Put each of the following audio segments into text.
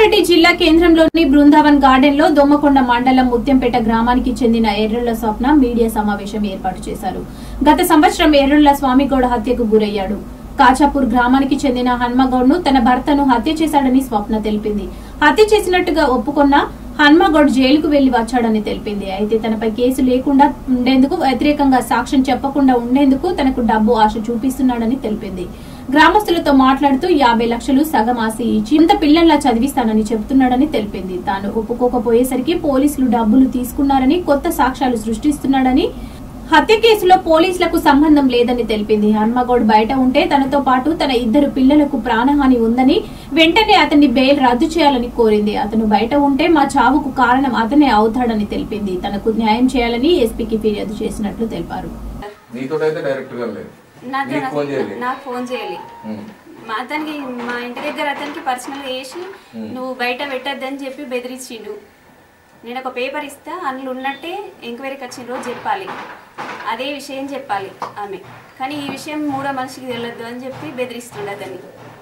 రంగారెడ్డి జిల్లా కేంద్రంలోని బృందావన్ గార్డెన్ లో దొమ్మకొండ మండలం ముత్యంపేట గ్రామానికి చెందిన ఎర్రళ్ల స్వప్న మీడియా సమావేశం ఏర్పాటు చేశారు గత సంవత్సరం ఎర్రళ్ల స్వామిగౌడ హత్యకు గురయ్యాడు కాచాపూర్ గ్రామానికి చెందిన హన్మగౌడ్ ను తన భర్తను హత్య చేశాడని స్వప్న తెలిపింది హత్య చేసినట్టుగా ఒప్పుకున్న హన్మగౌడ్ జైలుకు వెళ్లి వచ్చాడని తెలిపింది అయితే తనపై కేసు లేకుండా ఉండేందుకు వ్యతిరేకంగా సాక్ష్యం చెప్పకుండా ఉండేందుకు తనకు డబ్బు ఆశ చూపిస్తున్నాడని తెలిపింది గ్రామస్తులతో మాట్లాడుతూ యాభై లక్షలు సగం ఆసి ఇచ్చి ఇంత పిల్లల్లా చదివిస్తానని చెబుతున్నాడని తెలిపింది తాను ఒప్పుకోకపోయేసరికి పోలీసులు డబ్బులు తీసుకున్నారని కొత్త సాక్ష్యాలు సృష్టిస్తున్నాడని హత్య కేసులో పోలీసులకు సంబంధం లేదని తెలిపింది హన్మగౌడ్ బయట ఉంటే తనతో పాటు తన ఇద్దరు పిల్లలకు ప్రాణహాని ఉందని వెంటనే అతన్ని బెయిల్ రద్దు చేయాలని కోరింది అతను బయట ఉంటే మా చావుకు కారణం అతనే అవుతాడని తెలిపింది తనకు న్యాయం చేయాలని ఎస్పీకి ఫిర్యాదు చేసినట్లు తెలిపారు నీతో అయితే డైరెక్ట్ గా లేదు నాతో నీకు ఫోన్ చేయాలి నాకు ఫోన్ చేయాలి ఉమ్. మా అతనికి మా ఇంటి దగ్గర అతనికి పర్సనల్ వేసి నువ్వు బయట పెట్టద్దని చెప్పి బెదిరించిండు నేను ఒక పేపర్ ఇస్తా అందులో ఉన్నట్టే ఎంక్వైరీకి వచ్చిన రోజు చెప్పాలి అదే విషయం చెప్పాలి ఆమె కానీ ఈ విషయం మూడో మనిషికి తెలియదు అని చెప్పి బెదిరిస్తుండే అతన్ని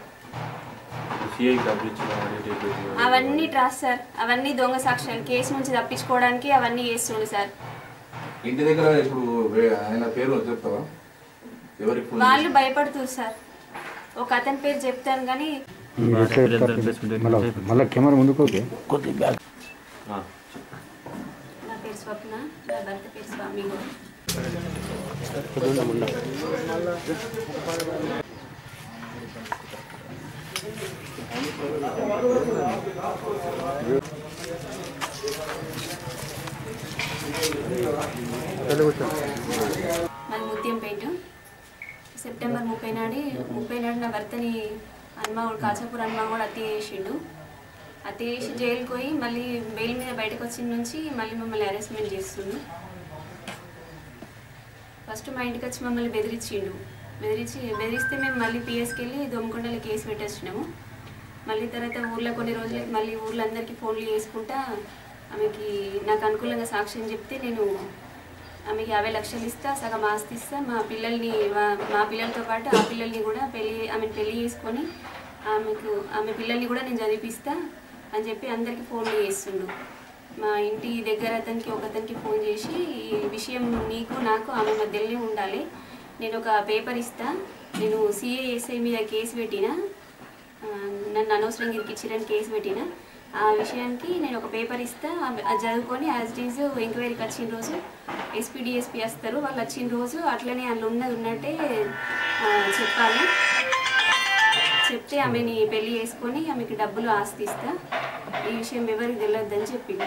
సిఐకి డబ్బులు ఇచ్చిన డీటెయిల్ పెట్టిన అవన్నీ ట్రాస్ సార్ అవన్నీ దొంగ సాక్ష్యాలు కేసు నుంచి తప్పించుకోవడానికి అవన్నీ చేస్తుండు సార్ ఇంటి దగ్గర ఇప్పుడు వే- ఆయన పేరు చెప్తావా ఎవరికి ఫోన్ వాళ్ళు భయపడుతున్నారు సార్ ఒక అతని పేరు చెప్తాను కానీ మళ్ళీ మళ్ళీ కెమెరా ముందుకు ఓకే ఆ, నా పేరు స్వప్న నా భర్త పేరు స్వామి గౌడ్. మాది ముత్యంపేట సెప్టెంబర్ ముప్పై నాడు ముప్పై నాడు నా భర్తని హన్మాగూడు కాచాపూర్ హన్మాగూడు హత్య చేసిండు హత్య చేసి జైలుకి పోయి మళ్ళీ బెయిల్ మీద బయటకు వచ్చిన నుంచి మళ్ళీ మమ్మల్ని అరెస్ట్మెంట్ చేస్తుండు ఫస్ట్ మా ఇంటికి వచ్చి మమ్మల్ని బెదిరించిండు బెదిరించి బెదిరిస్తే మేము మళ్ళీ పిఎస్కి వెళ్ళి దొమ్మకొండలో కేసు పెట్టేసినాము మళ్ళీ తర్వాత ఊర్లో కొన్ని రోజులకి మళ్ళీ ఊర్లో అందరికీ ఫోన్లు చేసుకుంటా ఆమెకి నాకు అనుకూలంగా సాక్ష్యం చెప్తే నేను ఆమెకి యాభై లక్షలు ఇస్తా సగం ఆస్తి ఇస్తా మా పిల్లల్ని మా- మా పిల్లలతో పాటు ఆ పిల్లల్ని కూడా పెళ్లి ఆమెను పెళ్లి చేసుకొని ఆమెకు ఆమె పిల్లల్ని కూడా నేను చదివిపిస్తా అని చెప్పి అందరికీ ఫోన్లు చేస్తుండు మా ఇంటి దగ్గర అతనికి ఒక అతనికి ఫోన్ చేసి ఈ విషయం నీకు నాకు ఆమె మధ్యలోనే ఉండాలి నేను ఒక పేపర్ ఇస్తా నేను సిఏఎస్ఐ మీద కేసు పెట్టినా ఆ, నన్ను అనవసరంగా ఇరికిచ్చిరని కేసు పెట్టిన ఆ విషయానికి నేను ఒక పేపర్ ఇస్తా అవి- అది చదువుకొని యాజ్ ఇట్ ఈజ్ ఎంక్వైరీకి వచ్చిన రోజు ఎస్పీ డిఎస్పీ వస్తారు వాళ్ళు వచ్చిన రోజు అట్లనే అందులో ఉన్నది ఉన్నట్టే ఆ, చెప్పాలి చెప్తే ఆమెని పెళ్లి చేసుకొని ఆమెకి డబ్బులు ఆస్తి ఇస్తా ఈ విషయం ఎవరికి తెలియద్దని చెప్పింది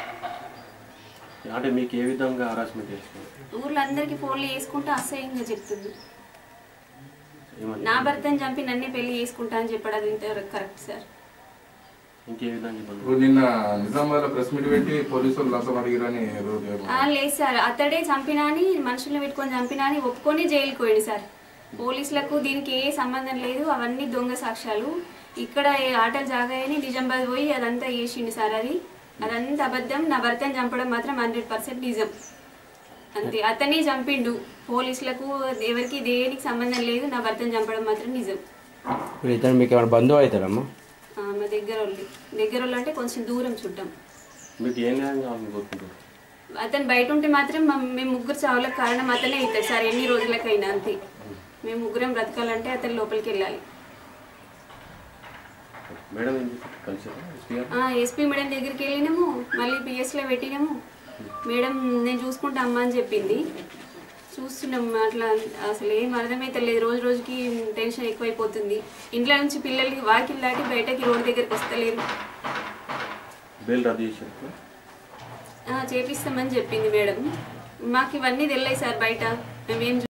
అంటే మీకు ఏ విధంగా హరాస్మెంట్ చేస్తున్నారు ఊర్లో అందరికీ ఫోన్లు చేసుకుంటూ అసహ్యంగా చెప్తుంది ఏమని నా భర్తని చంపి నన్నే పెళ్లి చేసుకుంటా అని చెప్పడం అది ఇంతవరకు కరెక్ట్ సార్ ఇంకే విధంగా చెప్పండి ఇప్పుడు నిన్న నిజామాబాద్ ప్రెస్ మీట్ పెట్టి పోలీసు వాళ్ళు లంచం అడిగిరని రోజు ఆ, లేదు సార్ అతడే చంపినా అని మనుషుల్ని పెట్టుకొని చంపినా అని ఒప్పుకొని జైలుకి పోయింది సార్ పోలీసులకు దీనికి ఏ సంబంధం లేదు అవన్నీ దొంగ సాక్ష్యాలు ఇక్కడ ఏ ఆటలు జాగాయని నిజామాబాద్ పోయి అదంతా చేసిండు సార్ అది అదంతా అబద్ధం నా భర్తని చంపడం మాత్రం హండ్రెడ్ పర్సెంట్ నిజం అంతే అతనే చంపిండు పోలీసులకు ఎవరికి దేనికి సంబంధం లేదు నా భర్తని చంపడం మాత్రం నిజం ఇప్పుడు ఇతను మీకు ఏమైనా బంధువు అవుతారమ్మా ఆ, మా దగ్గర వాళ్ళు దగ్గర వాళ్ళు అంటే కొంచెం దూరం చుట్టాం మీకు ఏ న్యాయం కావాలని కోరుకుంటారు అతను బయట ఉంటే మాత్రం మా- మేము ముగ్గురు చావులకు కారణం అతనే అవుతాడు సార్ ఎన్ని రోజులకైనా అంతే మేము ముగ్గురం బ్రతకాలంటే అతను లోపలికి వెళ్ళాలి మేడం ఏం చెప్పారు కలిసారా ఎస్పీ గారు ఆ, ఎస్పీ మేడం దగ్గరికి వెళ్ళినాము మళ్ళీ పిఎస్లో పెట్టినాము మేడం నేను చూసుకుంటా అమ్మా అని చెప్పింది చూస్తున్నాం అట్లా అసలు ఏం అర్థమైతే లేదు రోజు రోజుకి టెన్షన్ ఎక్కువైపోతుంది ఇంట్లో నుంచి పిల్లలకి వాకిలు దాటి బయటకి రోడ్డు దగ్గరికి వస్తలేరు బెయిల్ రద్దు చేశారు ఆ, చేపిస్తామని చెప్పింది మేడం మాకు ఇవన్నీ తెలియదు సార్ బయట మేమేం